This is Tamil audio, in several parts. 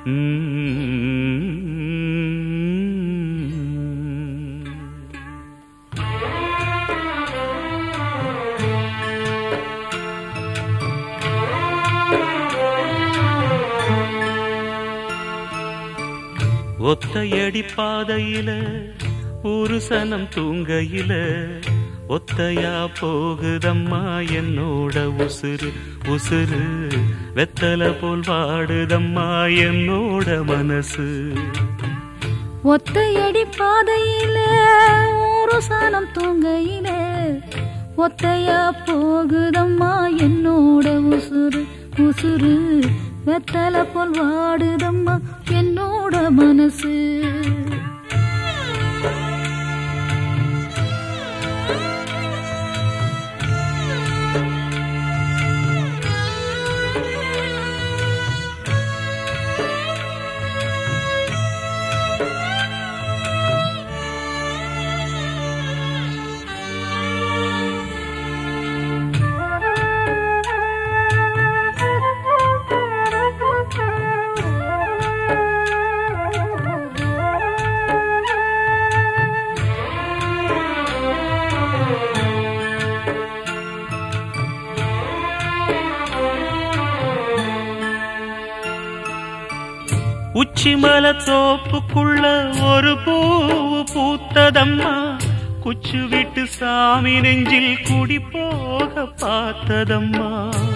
ம். ஒத்தையடி பாதையில ஒரு சனம் தூங்கையில ஒத்தையா போகுதம்மா என்னோட உசுறு உசுறு வெத்தல போல் வாடுதம்மா என்னோட மனசு ஒத்தையடி பாதையில ஒரு சாணம் தூங்கையில ஒத்தையா போகுதம்மா என்னோட உசுறு உசுறு வெத்தல போல் வாடுதம்மா என்னோட மனசு உச்சிமல தோப்புக்குள்ள ஒரு பூவு பூத்ததம்மா குச்சு விட்டு சாமி நெஞ்சில் குடி போக பார்த்ததம்மா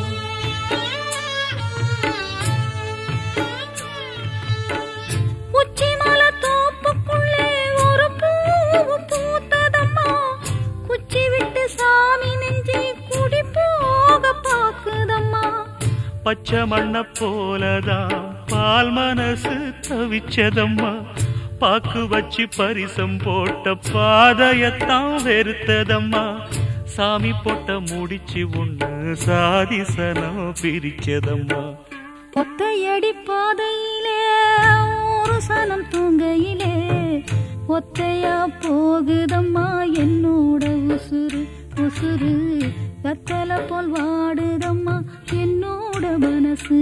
உச்சிமல தோப்புக்குள்ளே ஒரு பூவு பூத்ததம்மா குச்சி விட்டு சாமி நெஞ்சில் குடி போக பாக்குதம்மா பச்சை மண்ண போலதான் பால் மனசு தவிச்சதம்மா பாக்கு வச்சு பரிசம் போட்ட பாதையத்தான் வெறுத்ததம்மா சாமி போட்ட முடிச்சு ஒண்ணு சாதிசனம் பிரிச்சதம்மா ஒத்தையடி பாதையிலே ஒரு சனம் தூங்கையிலே ஒத்தையா போகுதம்மா என்னோட உசுறு உசுறு கத்தல போல் வாடுதம்மா என்னோட மனசு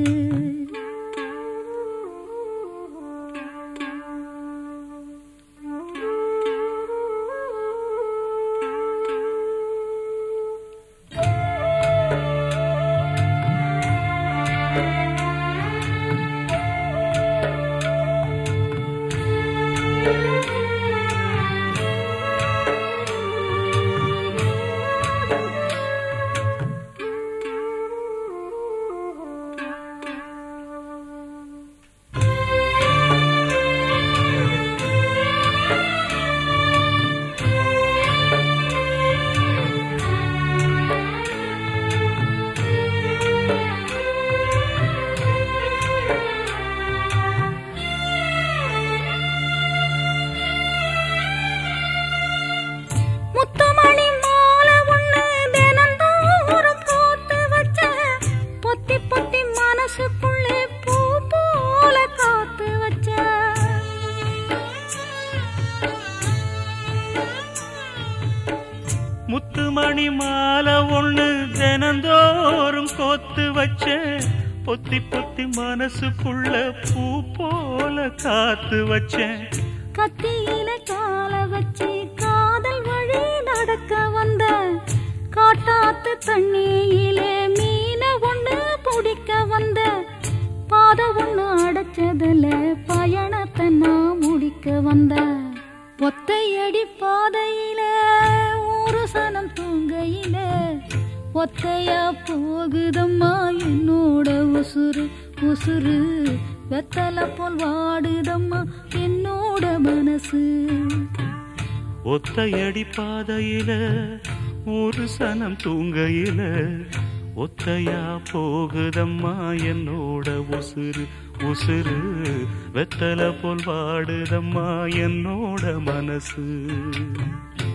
முத்துமணி மாலை ஒண்ணு தினந்தோறும் போட்டு வச்ச பொத்தி பொத்தி மனசுக்குள்ளே பூ போல காத்து வச்ச முத்துமணி மாலை ஒண்ணு தினந்தோறும் கோத்து வச்ச பொத்தி பொத்தி மனசுக்குள்ள பூ போல காத்து வச்சேன் கத்தியில கால வச்சு காதல் வழி நடக்க வந்த காட்டாத்து தண்ணியிலே மீன ஒண்ணு பிடிக்க வந்த பாத ஒண்ணு அடைச்சதுல பயணத்தை நான் முடிக்க வந்த ஒத்தையடி பாதையில ஒரு சனம் தூங்கையில ஒத்தையா போகுதம்மா என்னோட உசுறு உசுறு வெத்தல போல் வாடுதம்மா என்னோட மனசு ஒத்தையடி பாதையில ஒரு சனம் தூங்கையில ஒத்தையா போகுதம்மா என்னோட உசுறு உசுறு வெத்தல போல் வாடுதம்மா என்னோட மனசு